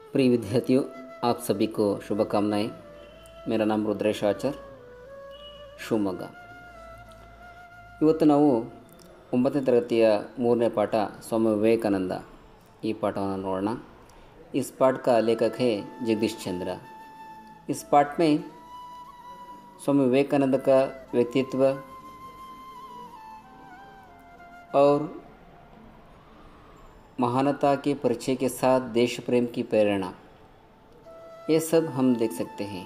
प्रिय विद्यार्थियों आप सभी को शुभकामनाएं मेरा नाम रुद्रेश ಆಚಾರ್ ಶಿವಮೊಗ್ಗ ಇವತ್ತು ನಾವು ಒಂಬತ್ತನೇ ತರಗತಿಯ ಮೂರನೇ ಪಾಠ ಸ್ವಾಮಿ ವಿವೇಕಾನಂದ ಈ ಪಾಠವನ್ನು ನೋಡೋಣ इस पाठ का लेखक है जगदीश चंद्र इस पाठ में स्वामी विवेकानंद का व्यक्तित्व और महानता के परिचय के साथ देश प्रेम की प्रेरणा ये सब हम देख सकते हैं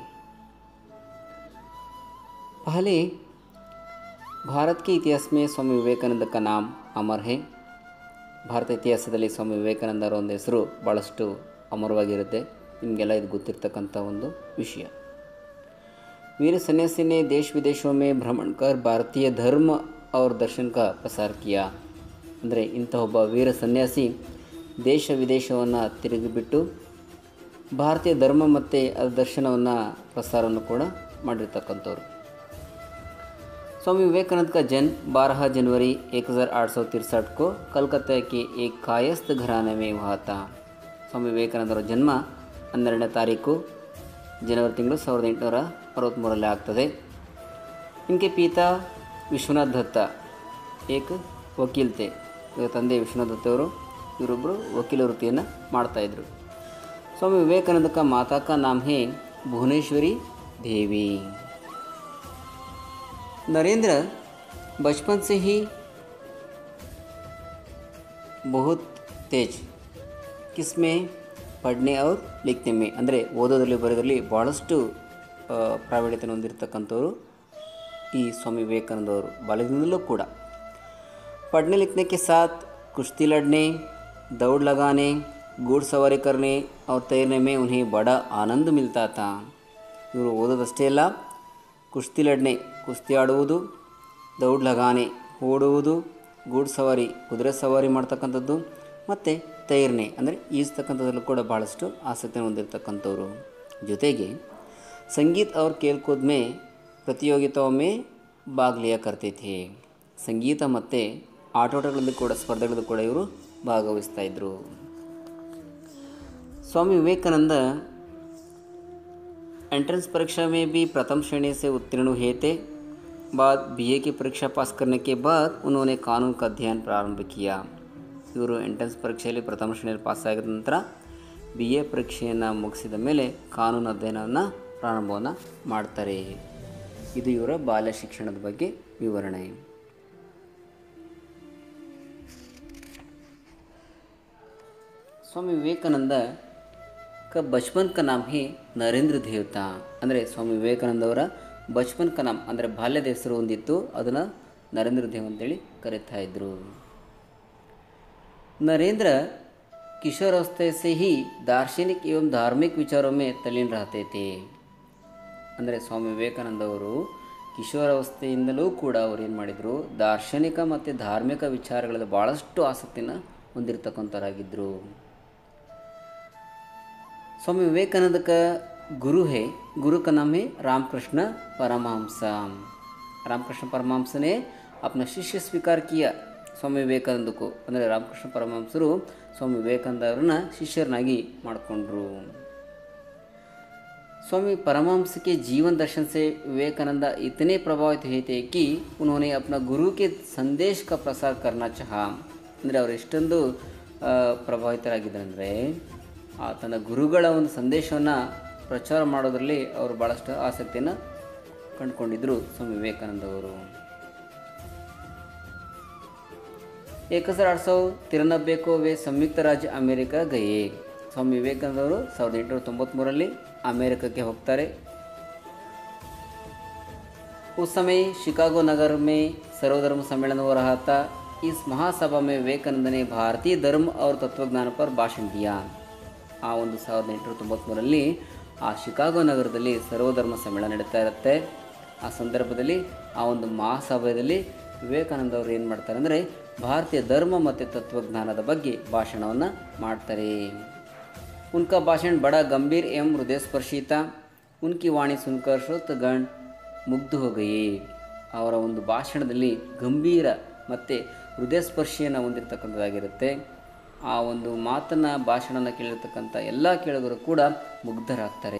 पहले भारत के इतिहास में स्वामी विवेकानंद का नाम अमर है ಭಾರತ ಇತಿಹಾಸದಲ್ಲಿ ಸ್ವಾಮಿ ವಿವೇಕಾನಂದರ ಒಂದು ಹೆಸರು ಭಾಳಷ್ಟು ಅಮರವಾಗಿರುತ್ತೆ ನಿಮಗೆಲ್ಲ ಇದು ಗೊತ್ತಿರ್ತಕ್ಕಂಥ ಒಂದು ವಿಷಯ वीर सन्यासी ने देश विदेशों में भ्रमण कर भारतीय धर्म और दर्शन का प्रसार किया ಅಂದರೆ ಇಂಥ ಒಬ್ಬ ವೀರ ಸನ್ಯಾಸಿ ದೇಶ ವಿದೇಶವನ್ನು ತಿರುಗಿಬಿಟ್ಟು ಭಾರತೀಯ ಧರ್ಮ ಮತ್ತು ಅದರ ದರ್ಶನವನ್ನು ಪ್ರಸಾರವನ್ನು ಕೂಡ ಮಾಡಿರ್ತಕ್ಕಂಥವ್ರು स्वामी विवेकानंद का जन्म 12 जनवरी 1863 को कलकत्ता के एक कायस्थ घराने में हुआ था ಸ್ವಾಮಿ ವಿವೇಕಾನಂದರ ಜನ್ಮ ಹನ್ನೆರಡನೇ ತಾರೀಕು ಜನವರಿ ತಿಂಗಳು ಸಾವಿರದ ಎಂಟುನೂರ ಅರವತ್ತ್ಮೂರರಲ್ಲಿ ಆಗ್ತದೆ ಇನ್ಕೆ ಪಿತಾ ವಿಶ್ವನಾಥ್ ದತ್ತ ಏಕ ವಕೀಲ್ತೆ ಇವರ ತಂದೆ ವಿಶ್ವನಾಥ್ ದತ್ತ ಅವರು ಇವರೊಬ್ಬರು ವಕೀಲ ವೃತ್ತಿಯನ್ನು ಮಾಡ್ತಾಯಿದ್ರು ಸ್ವಾಮಿ ವಿವೇಕಾನಂದ का माता का नाम है भुवनेश्वरी देवी नरेंद्र बचपन से ही बहुत तेज किसमें ಪಡ್ನೆ ಅವ್ರು ಲಿಖನೆ ಮೇ ಅಂದರೆ ಓದೋದ್ರಲ್ಲಿ ಬರೋದ್ರಲ್ಲಿ ಭಾಳಷ್ಟು ಆ, ಪ್ರಾವೀಣ್ಯತೆಯನ್ನು ಹೊಂದಿರತಕ್ಕಂಥವ್ರು ಈ ಸ್ವಾಮಿ ವಿವೇಕಾನಂದ ಅವರು ಬಾಲ್ಯದಿಂದಲೂ ಕೂಡ पढ़ने लिखने के साथ कुश्ती लड़ने दौड़ लगाने घुड़सवारी करने और तैरने में उन्हें बड़ा आनंद मिलता था ಇವರು ಓದೋದಷ್ಟೇ ಅಲ್ಲ ಕುಸ್ತಿ ಲಡ್ನೆ ಕುಸ್ತಿ ಆಡುವುದು ದೌಡ್ ಲಗಾನೆ ಓಡುವುದು ಗೂಡ್ ಸವಾರಿ ಕುದುರೆ ಸವಾರಿ ಮಾಡ್ತಕ್ಕಂಥದ್ದು ಮತ್ತು ತೈರ್ನೆ ಅಂದರೆ ಈಜ್ತಕ್ಕಂಥದ್ರಲ್ಲೂ ಕೂಡ ಭಾಳಷ್ಟು ಆಸಕ್ತಿಯನ್ನು ಹೊಂದಿರತಕ್ಕಂಥವ್ರು ಜೊತೆಗೆ ಸಂಗೀತ ಅವ್ರ खेलकूद में ಪ್ರತಿಯೋಗಿತಾओं में ಭಾಗ ಲಿಯಾ करते थे ಸಂಗೀತ ಮತ್ತು ಆಟೋಟಗಳಲ್ಲಿ ಕೂಡ ಸ್ಪರ್ಧೆಗಳಲ್ಲಿ ಕೂಡ ಇವರು ಭಾಗವಹಿಸ್ತಾ ಇದ್ದರು स्वामी विवेकानंद एंट्रेंस परीक्षा में भी प्रथम श्रेणी से उत्तीर्ण हुए थे बाद बीए की परीक्षा पास करने के बाद उन्होंने कानून का अध्ययन प्रारंभ किया ಇವರು ಎಂಟ್ರೆನ್ಸ್ ಪರೀಕ್ಷೆಯಲ್ಲಿ ಪ್ರಥಮ ಶ್ರೇಣಿಯಲ್ಲಿ ಪಾಸ್ ಆಗಿದ ನಂತರ ಬಿ ಎ ಪರೀಕ್ಷೆಯನ್ನು ಮುಗಿಸಿದ ಮೇಲೆ ಕಾನೂನು ಅಧ್ಯಯನವನ್ನು ಪ್ರಾರಂಭವನ್ನು ಮಾಡ್ತಾರೆ ಇದು ಇವರ ಬಾಲ್ಯ ಶಿಕ್ಷಣದ ಬಗ್ಗೆ ವಿವರಣೆ ಸ್ವಾಮಿ ವಿವೇಕಾನಂದ ಕ ಬಚ್ಪನ್ ಕ ನಾಮ್ ಹಿ ನರೇಂದ್ರ ದೇವತಾ ಅಂದರೆ ಸ್ವಾಮಿ ವಿವೇಕಾನಂದ ಅವರ ಬಚ್ಪನ್ ಕ ನಾಮ್ ಅಂದರೆ ಬಾಲ್ಯದ ಹೆಸರು ಹೊಂದಿತ್ತು ಅದನ್ನು ನರೇಂದ್ರ ದೇವ್ ಅಂತೇಳಿ ಕರೀತಾ ಇದ್ದರು नरेंद्र किशोरावस्था से ही दार्शनिक एवं धार्मिक विचारों में तल्लीन रहते थे ಅಂದರೆ ಸ್ವಾಮಿ ವಿವೇಕಾನಂದ ಅವರು ಕಿಶೋರಾವಸ್ಥೆಯಿಂದಲೂ ಕೂಡ ಅವ್ರು ಏನು ಮಾಡಿದರು ದಾರ್ಶನಿಕ ಮತ್ತು ಧಾರ್ಮಿಕ ವಿಚಾರಗಳಲ್ಲಿ ಭಾಳಷ್ಟು ಆಸಕ್ತಿನ ಹೊಂದಿರತಕ್ಕಂಥವರಾಗಿದ್ದರು स्वामी विवेकानंद का गुरु है गुरु का नाम है रामकृष्ण परमहंस रामकृष्ण परमहंस ने अपना शिष्य स्वीकार किया ಸ್ವಾಮಿ ವಿವೇಕಾನಂದಕ್ಕೂ ಅಂದರೆ ರಾಮಕೃಷ್ಣ ಪರಮಹಂಸರು ಸ್ವಾಮಿ ವಿವೇಕಾನಂದ ಅವರನ್ನ ಶಿಷ್ಯರನ್ನಾಗಿ ಮಾಡಿಕೊಂಡ್ರು स्वामी परमहंस के जीवन दर्शन से विवेकानंद इतने प्रभावित हुए थे कि उन्होंने अपना गुरु के संदेश का प्रसार करना चाहा ಅಂದರೆ ಅವರು ಎಷ್ಟೊಂದು ಆ, ಪ್ರಭಾವಿತರಾಗಿದ್ದಂದರೆ ಆ ತನ್ನ ಗುರುಗಳ ಒಂದು ಸಂದೇಶವನ್ನು ಪ್ರಚಾರ ಮಾಡೋದರಲ್ಲಿ ಅವರು ಭಾಳಷ್ಟು ಆಸಕ್ತಿಯನ್ನು ಕಂಡುಕೊಂಡಿದ್ದರು ಸ್ವಾಮಿ ವಿವೇಕಾನಂದ ಅವರು एक हज़ार आठ सौ तिरानबे को वे संयुक्त राज्य अमेरिका गए ಸ್ವಾಮಿ ವಿವೇಕಾನಂದ ಅವರು ಸಾವಿರದ ಎಂಟುನೂರ ತೊಂಬತ್ತ್ಮೂರರಲ್ಲಿ ಅಮೇರಿಕಕ್ಕೆ ಹೋಗ್ತಾರೆ उस समय शिकागो नगर में सर्वधर्म सम्मेलन हो रहा था इस महासभा में विवेकानंद ने भारतीय धर्म और तत्वज्ञान पर ಭಾಷಣ दिया ಆ ಒಂದು ಸಾವಿರದ ಎಂಟುನೂರ ತೊಂಬತ್ತ್ಮೂರರಲ್ಲಿ ಆ ಶಿಕಾಗೋ ನಗರದಲ್ಲಿ ಸರ್ವಧರ್ಮ ಸಮ್ಮೇಳನ ನಡೀತಾ ಇರುತ್ತೆ ಆ ಸಂದರ್ಭದಲ್ಲಿ ಆ ಒಂದು ಮಹಾಸಭೆಯಲ್ಲಿ ವಿವೇಕಾನಂದ ಅವರು ಏನು ಮಾಡ್ತಾರೆ ಅಂದರೆ ಭಾರತೀಯ ಧರ್ಮ ಮತ್ತು ತತ್ವಜ್ಞಾನದ ಬಗ್ಗೆ ಭಾಷಣವನ್ನು ಮಾಡ್ತಾರೆ उनका भाषण बड़ा गंभीर एवं हृदयस्पर्शी था उनकी वाणी सुनकर श्रोतगण ಮುಗ್ಧ ಹೋಗಯೇ ಅವರ ಒಂದು ಭಾಷಣದಲ್ಲಿ ಗಂಭೀರ ಮತ್ತು ಹೃದಯಸ್ಪರ್ಶಿಯನ್ನು ಹೊಂದಿರತಕ್ಕಂಥದ್ದಾಗಿರುತ್ತೆ ಆ ಒಂದು ಮಾತನ್ನು ಭಾಷಣನ ಕೇಳಿರ್ತಕ್ಕಂಥ ಎಲ್ಲ ಕೇಳುಗರು ಕೂಡ ಮುಗ್ಧರಾಗ್ತಾರೆ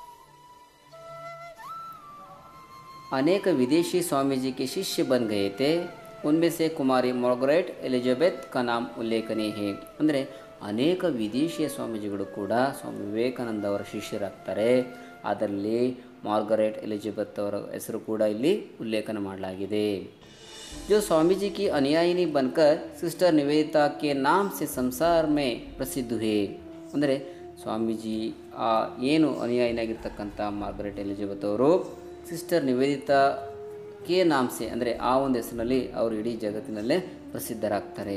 अनेक विदेशी स्वामी जी के शिष्य बन गए थे उनमें से कुमारी मार्गरेट ಎಲಿಜಬೆತ್ का नाम ಉಲ್ಲೇಖನೀಯ है ಅಂದರೆ ಅನೇಕ ವಿದೇಶಿಯ ಸ್ವಾಮೀಜಿಗಳು ಕೂಡ ಸ್ವಾಮಿ ವಿವೇಕಾನಂದ ಅವರ ಶಿಷ್ಯರಾಗ್ತಾರೆ ಅದರಲ್ಲಿ ಮಾರ್ಗರೆಟ್ ಎಲಿಜಬೆತ್ ಅವರ ಹೆಸರು ಕೂಡ ಇಲ್ಲಿ ಉಲ್ಲೇಖನ ಮಾಡಲಾಗಿದೆ जो स्वामी जी की अनुयायिनी बनकर सिस्टर निवेदिता के नाम से संसार में प्रसिद्ध हुए ಅಂದರೆ ಸ್ವಾಮೀಜಿ ಆ ಏನು ಅನುಯಾಯಿನಾಗಿರ್ತಕ್ಕಂಥ ಮಾರ್ಗರೆಟ್ ಎಲಿಜಬೆತ್ ಅವರು ಸಿಸ್ಟರ್ ನಿವೇದಿತಾ ಕೆ ನಾಮ್ಸೆ ಅಂದರೆ ಆ ಒಂದು ಹೆಸರಿನಲ್ಲಿ ಅವರು ಇಡೀ ಜಗತ್ತಿನಲ್ಲೇ ಪ್ರಸಿದ್ಧರಾಗ್ತಾರೆ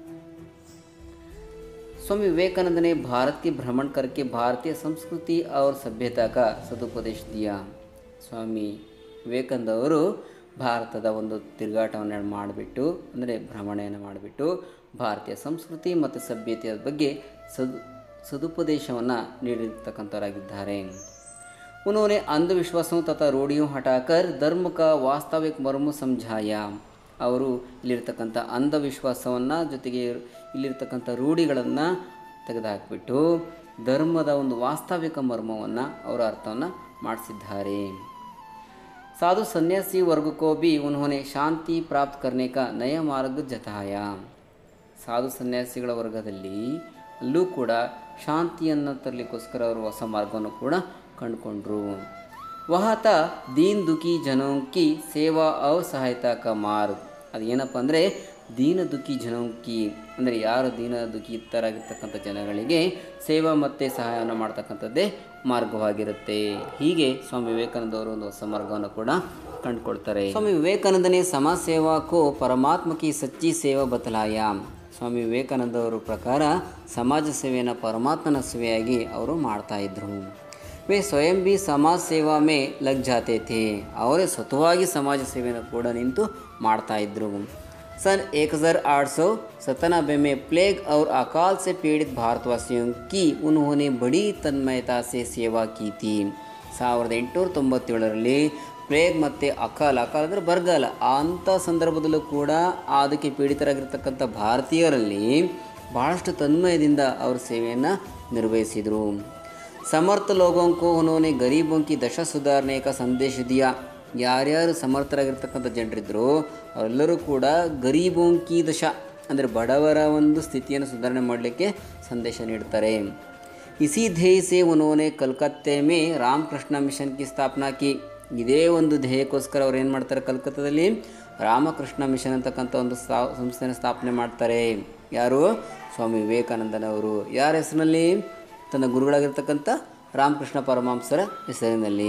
स्वामी विवेकानंद ने भारत की भ्रमण करके भारतीय संस्कृति और सभ्यता का सदुपदेश दिया ಸ್ವಾಮಿ ವಿವೇಕಾನಂದ ಅವರು ಭಾರತದ ಒಂದು ತಿರುಗಾಟವನ್ನು ಮಾಡಿಬಿಟ್ಟು ಅಂದರೆ ಭ್ರಮಣೆಯನ್ನು ಮಾಡಿಬಿಟ್ಟು ಭಾರತೀಯ ಸಂಸ್ಕೃತಿ ಮತ್ತು ಸಭ್ಯತೆಯ ಬಗ್ಗೆ ಸದು ಸದುಪದೇಶವನ್ನು ನೀಡಿರ್ತಕ್ಕಂಥವರಾಗಿದ್ದಾರೆ उन्होंने अंधविश्वासों तथा रूढ़ियों हटाकर धर्म का वास्तविक मर्म समझाया ಅವರು ಇಲ್ಲಿರ್ತಕ್ಕಂಥ ಅಂಧವಿಶ್ವಾಸವನ್ನು ಜೊತೆಗೆ ಇಲ್ಲಿರ್ತಕ್ಕಂಥ ರೂಢಿಗಳನ್ನು ತೆಗೆದುಹಾಕಿಬಿಟ್ಟು ಧರ್ಮದ ಒಂದು ವಾಸ್ತವಿಕ ಮರ್ಮವನ್ನು ಅವರ ಅರ್ಥವನ್ನು ಮಾಡಿಸಿದ್ದಾರೆ साधु सन्यासी वर्ग को भी उन्होंने शांति प्राप्त करने का नया मार्ग जताया ಸಾಧು ಸನ್ಯಾಸಿಗಳ ವರ್ಗದಲ್ಲಿ ಅಲ್ಲೂ ಕೂಡ ಶಾಂತಿಯನ್ನು ತರಲಿಕ್ಕೋಸ್ಕರ ಅವರು ಹೊಸ ಮಾರ್ಗವನ್ನು ಕೂಡ ಕಂಡುಕೊಂಡ್ರು ವಹಾತ ದೀನ್ ದುಃಖಿ ಜನೋಂಕಿ ಸೇವಾ ಅವ ಸಹಾಯತಾ ಕ ಮಾರ್ಗ್ ಅದು ಏನಪ್ಪ ಅಂದರೆ ದೀನ ದುಃಖಿ ಜನೋಂಕಿ ಅಂದರೆ ಯಾರು ದೀನ ದುಃಖಿತರಾಗಿರ್ತಕ್ಕಂಥ ಜನಗಳಿಗೆ ಸೇವಾ ಮತ್ತು ಸಹಾಯವನ್ನು ಮಾಡ್ತಕ್ಕಂಥದ್ದೇ ಮಾರ್ಗವಾಗಿರುತ್ತೆ ಹೀಗೆ ಸ್ವಾಮಿ ವಿವೇಕಾನಂದ ಅವರು ಒಂದು ಹೊಸ ಮಾರ್ಗವನ್ನು ಕೂಡ ಕಂಡುಕೊಳ್ತಾರೆ ಸ್ವಾಮಿ ವಿವೇಕಾನಂದ ने समाज सेवा को परमात्मा की सच्ची सेवा बतलाया ಸ್ವಾಮಿ ವಿವೇಕಾನಂದ ಅವರ ಪ್ರಕಾರ ಸಮಾಜ ಸೇವೆಯನ್ನು ಪರಮಾತ್ಮನ ಸೇವೆಯಾಗಿ ಅವರು ಮಾಡ್ತಾ ಇದ್ರು वे स्वयं भी समाज सेवा में लग जाते थे ಅವರೇ ಸ್ವತಃವಾಗಿ ಸಮಾಜ ಸೇವೆಯನ್ನು ಕೂಡ ನಿಂತು ಮಾಡ್ತಾ ಇದ್ರು सन एक हज़ार आठ सौ सतानबे में प्लेग और अकाल से पीड़ित भारतवासियों की उन्होंने बड़ी तन्मयता से सेवा की थी ಸಾವಿರದ ಎಂಟುನೂರ ತೊಂಬತ್ತೇಳರಲ್ಲಿ ಪ್ಲೇಗ್ ಮತ್ತು ಅಕಾಲ್ ಅಕಾಲ್ ಅಂದರೆ ಬರಗಾಲ ಅಂಥ ಸಂದರ್ಭದಲ್ಲೂ ಕೂಡ ಅದಕ್ಕೆ ಪೀಡಿತರಾಗಿರ್ತಕ್ಕಂಥ ಭಾರತೀಯರಲ್ಲಿ ಭಾಳಷ್ಟು ತನ್ಮಯದಿಂದ ಅವ್ರ ಸೇವೆಯನ್ನು ನಿರ್ವಹಿಸಿದರು ಸಮರ್ಥ ಲೋಗೋं को उन्होंने गरीबों की दशा सुधारने का संदेश दिया ಯಾರ್ಯಾರು ಸಮರ್ಥರಾಗಿರ್ತಕ್ಕಂಥ ಜನರಿದ್ದರು ಅವರೆಲ್ಲರೂ ಕೂಡ ಗರೀಬೋಂ ಕಿ ದಶ ಅಂದರೆ ಬಡವರ ಒಂದು ಸ್ಥಿತಿಯನ್ನು ಸುಧಾರಣೆ ಮಾಡಲಿಕ್ಕೆ ಸಂದೇಶ ನೀಡ್ತಾರೆ ಇಸಿ ಧ್ಯೇಯ ಸೆ ಉನ್ಹೋನೆ ಕಲ್ಕತ್ತೆ ಮೇ ರಾಮಕೃಷ್ಣ ಮಿಷನ್ ಕಿ ಸ್ಥಾಪನಾ ಕಿ ಇದೇ ಒಂದು ಧ್ಯೇಯಕ್ಕೋಸ್ಕರ ಅವ್ರು ಏನು ಮಾಡ್ತಾರೆ ಕಲ್ಕತ್ತಾದಲ್ಲಿ ರಾಮಕೃಷ್ಣ ಮಿಷನ್ ಅಂತಕ್ಕಂಥ ಒಂದು ಸ್ಥಾ ಸಂಸ್ಥೆಯನ್ನು ಸ್ಥಾಪನೆ ಮಾಡ್ತಾರೆ ಯಾರು ಸ್ವಾಮಿ ವಿವೇಕಾನಂದನವರು ಯಾರ ಹೆಸರಿನಲ್ಲಿ ತನ್ನ ಗುರುಗಳಾಗಿರ್ತಕ್ಕಂಥ ರಾಮಕೃಷ್ಣ ಪರಮಹಂಸರ ಹೆಸರಿನಲ್ಲಿ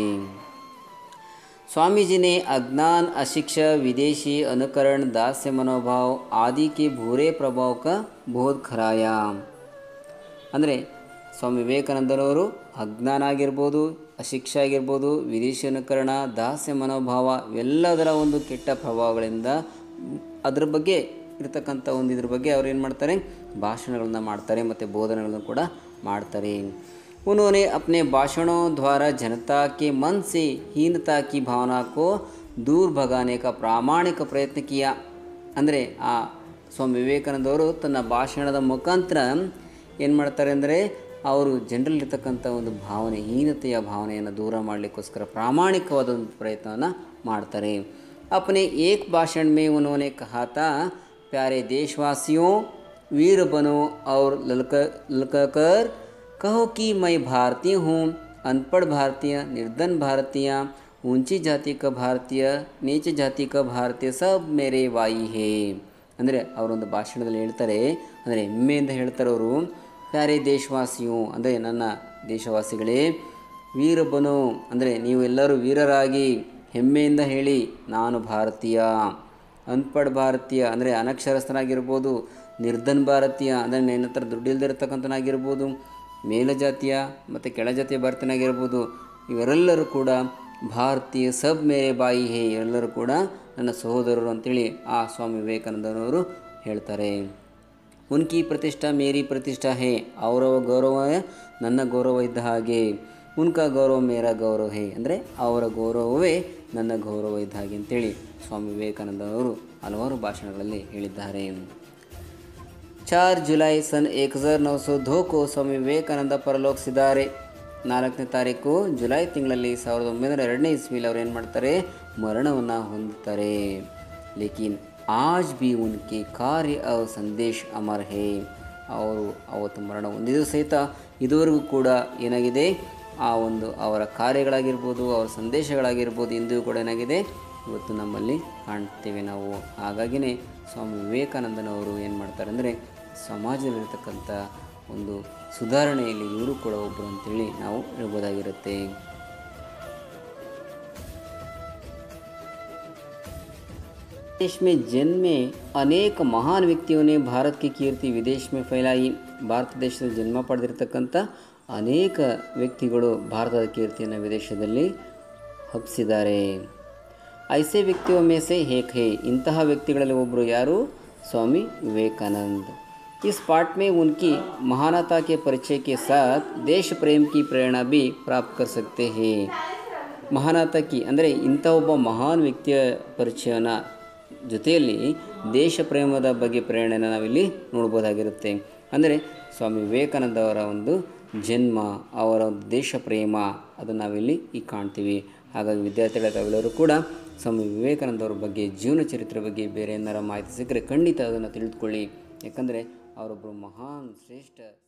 स्वामी जी ने अज्ञान अशिक्षा विदेशी अनुकरण दास्य मनोभाव आदि के बुरे प्रभाव का बोध कराया ಅಂದರೆ ಸ್ವಾಮಿ ವಿವೇಕಾನಂದರವರು ಅಜ್ಞಾನ ಆಗಿರ್ಬೋದು ಅಶಿಕ್ಷೆ ಆಗಿರ್ಬೋದು ವಿದೇಶಿ ಅನುಕರಣ ದಾಸ್ಯ ಮನೋಭಾವ ಇವೆಲ್ಲದರ ಒಂದು ಕೆಟ್ಟ ಪ್ರಭಾವಗಳಿಂದ ಅದ್ರ ಬಗ್ಗೆ ಇರತಕ್ಕಂಥ ಒಂದು ಇದ್ರ ಬಗ್ಗೆ ಅವ್ರು ಏನು ಮಾಡ್ತಾರೆ ಭಾಷಣಗಳನ್ನ ಮಾಡ್ತಾರೆ ಮತ್ತು ಬೋಧನೆಗಳನ್ನು ಕೂಡ ಮಾಡ್ತಾರೆ उन्होंने अपने भाषणों द्वारा जनता के मन से हीनता की भावना को दूर भगाने का ಪ್ರಾಮಾಣಿಕ ಪ್ರಯತ್ನ किया ಅಂದರೆ ಆ ಸ್ವಾಮಿ ವಿವೇಕಾನಂದ ಅವರು ತನ್ನ ಭಾಷಣದ ಮುಖಾಂತರ ಏನು ಮಾಡ್ತಾರೆ ಅಂದರೆ ಅವರು ಜನರಲ್ಲಿರ್ತಕ್ಕಂಥ ಒಂದು ಭಾವನೆ ಹೀನತೆಯ ಭಾವನೆಯನ್ನು ದೂರ ಮಾಡಲಿಕ್ಕೋಸ್ಕರ ಪ್ರಾಮಾಣಿಕವಾದ ಒಂದು ಪ್ರಯತ್ನವನ್ನು ಮಾಡ್ತಾರೆ अपने एक भाषण में उन्होंने कहा था प्यारे देशवासियों वीर बनो और ललक ललकर कहो कि मैं भारतीय हूँ अनपढ़ भारतीय निर्धन भारतीय ऊंची जाति का भारतीय नीच ಜಾತಿ ಕ ಭಾರತೀಯ ಸಬ್ ಮೇರೆ ವಾಯಿ ಹೇ ಅಂದರೆ ಅವರೊಂದು ಭಾಷಣದಲ್ಲಿ ಹೇಳ್ತಾರೆ ಅಂದರೆ ಹೆಮ್ಮೆಯಿಂದ ಹೇಳ್ತಾರೆ ಅವರು ಪ್ಯಾರೆ ದೇಶವಾಸಿಯು ಅಂದರೆ ನನ್ನ ದೇಶವಾಸಿಗಳೇ ವೀರಬ್ಬನು ಅಂದರೆ ನೀವು ಎಲ್ಲರೂ ವೀರರಾಗಿ ಹೆಮ್ಮೆಯಿಂದ ಹೇಳಿ ನಾನು ಭಾರತೀಯ ಅನ್ಪಡ್ ಭಾರತೀಯ ಅಂದರೆ ಅನಕ್ಷರಸ್ಥನಾಗಿರ್ಬೋದು ನಿರ್ಧನ್ ಭಾರತೀಯ ಅಂದರೆ ನನ್ನ ಹತ್ರ ದುಡ್ಡಿಲ್ದಿರ್ತಕ್ಕಂಥನಾಗಿರ್ಬೋದು ಮೇಲಜಾತಿಯ ಮತ್ತು ಕೆಳಜಾತಿಯ ಭಾರತೀಯನಾಗಿರ್ಬೋದು ಇವರೆಲ್ಲರೂ ಕೂಡ ಭಾರತೀಯ ಸಬ್ ಮೇರೆ ಬಾಯಿ ಹೇ ಎಲ್ಲರೂ ಕೂಡ ನನ್ನ ಸಹೋದರರು ಅಂತೇಳಿ ಆ ಸ್ವಾಮಿ ವಿವೇಕಾನಂದರವರು ಹೇಳ್ತಾರೆ ಉನ್ಕಿ ಪ್ರತಿಷ್ಠಾ ಮೇರಿ ಪ್ರತಿಷ್ಠಾ ಹೇ ಅವರ ಗೌರವ ನನ್ನ ಗೌರವ ಇದ್ದ ಹಾಗೆ ಉನ್ಕ ಗೌರವ ಮೇರಾ ಗೌರವ ಹೇ ಅಂದರೆ ಅವರ ಗೌರವವೇ ನನ್ನ ಗೌರವ ಇದ್ದ ಹಾಗೆ ಅಂತೇಳಿ ಸ್ವಾಮಿ ವಿವೇಕಾನಂದ ಅವರು ಹಲವಾರು ಭಾಷಣಗಳಲ್ಲಿ ಹೇಳಿದ್ದಾರೆ ಚಾರ್ ಜುಲೈ ಸನ್ ಏಕ್ ಹಜಾರ್ ನौ ಸौ दो को ಸ್ವಾಮಿ ವಿವೇಕಾನಂದ ಪರಲೋಕಿಸಿದ್ದಾರೆ ನಾಲ್ಕನೇ ತಾರೀಕು ಜುಲೈ ತಿಂಗಳಲ್ಲಿ ಸಾವಿರದ ಒಂಬೈನೂರ ಎರಡನೇ ಇಸ್ವಿಲಿ ಅವ್ರು ಏನು ಮಾಡ್ತಾರೆ ಮರಣವನ್ನು ಹೊಂದುತ್ತಾರೆ ಲೇಕಿನ್ ಆಜ್ ಬಿ ಉನ್ಕೆ ಕಾರ್ಯ और ಸಂದೇಶ್ ಅಮರ್ ಹೇ ಅವರು ಅವತ್ತು ಮರಣ ಹೊಂದಿದ್ದು ಸಹಿತ ಇದುವರೆಗೂ ಕೂಡ ಏನಾಗಿದೆ ಆ ಒಂದು ಅವರ ಕಾರ್ಯಗಳಾಗಿರ್ಬೋದು ಅವರ ಸಂದೇಶಗಳಾಗಿರ್ಬೋದು ಇಂದಿಗೂ ಕೂಡ ಏನಾಗಿದೆ ಇವತ್ತು ನಮ್ಮಲ್ಲಿ ಕಾಣ್ತೇವೆ ನಾವು ಹಾಗಾಗಿನೇ ಸ್ವಾಮಿ ವಿವೇಕಾನಂದನವರು ಏನು ಮಾಡ್ತಾರೆ ಅಂದರೆ ಸಮಾಜದಲ್ಲಿರ್ತಕ್ಕಂಥ ಒಂದು ಸುಧಾರಣೆಯಲ್ಲಿ ಇವರು ಕೂಡ ಒಬ್ಬರು ಅಂತೇಳಿ ನಾವು ಹೇಳ್ಬೋದಾಗಿರುತ್ತೆ देश में जन्मे ಅನೇಕ ಮಹಾನ್ ವ್ಯಕ್ತಿयों ने भारत की कीर्ति विदेश में फैलाई ಭಾರತ ದೇಶದಲ್ಲಿ ಜನ್ಮ ಪಡೆದಿರತಕ್ಕಂಥ ಅನೇಕ ವ್ಯಕ್ತಿಗಳು ಭಾರತದ ಕೀರ್ತಿಯನ್ನು ವಿದೇಶದಲ್ಲಿ ಹಬ್ಬಿಸಿದ್ದಾರೆ ಐಸೆ ವ್ಯಕ್ತಿಯೋ ಮೇಸೆ ಹೇಕ್ ಹೇ ಇಂತಹ ವ್ಯಕ್ತಿಗಳಲ್ಲಿ ಒಬ್ಬರು ಯಾರು ಸ್ವಾಮಿ ವಿವೇಕಾನಂದ್ इस पाठ में उनकी महानता के परिचय के साथ देश प्रेम की प्रेरणा भी प्राप्त कर सकते हैं ಮಹಾನಾತಕಿ ಅಂದರೆ ಇಂಥ ಒಬ್ಬ ಮಹಾನ್ ವ್ಯಕ್ತಿಯ ಪರಿಚಯನ ಜೊತೆಯಲ್ಲಿ ದೇಶ ಪ್ರೇಮದ ಬಗ್ಗೆ ಪ್ರೇರಣೆನ ನಾವಿಲ್ಲಿ ನೋಡ್ಬೋದಾಗಿರುತ್ತೆ ಅಂದರೆ ಸ್ವಾಮಿ ವಿವೇಕಾನಂದ ಅವರ ಒಂದು ಜನ್ಮ ಅವರ ಒಂದು ದೇಶ ಪ್ರೇಮ ಅದನ್ನು ನಾವಿಲ್ಲಿ ಈಗ ಕಾಣ್ತೀವಿ ಹಾಗಾಗಿ ವಿದ್ಯಾರ್ಥಿಗಳ ತಾವೆಲ್ಲರೂ ಕೂಡ ಸ್ವಾಮಿ ವಿವೇಕಾನಂದ ಅವರ ಬಗ್ಗೆ ಜೀವನ ಚರಿತ್ರೆ ಬಗ್ಗೆ ಬೇರೆ ಏನಾರ ಮಾಹಿತಿ ಸಿಕ್ಕರೆ ಖಂಡಿತ ಅದನ್ನು ತಿಳಿದುಕೊಳ್ಳಿ ಯಾಕಂದರೆ ಅವರೊಬ್ಬರು ಮಹಾನ್ ಶ್ರೇಷ್ಠ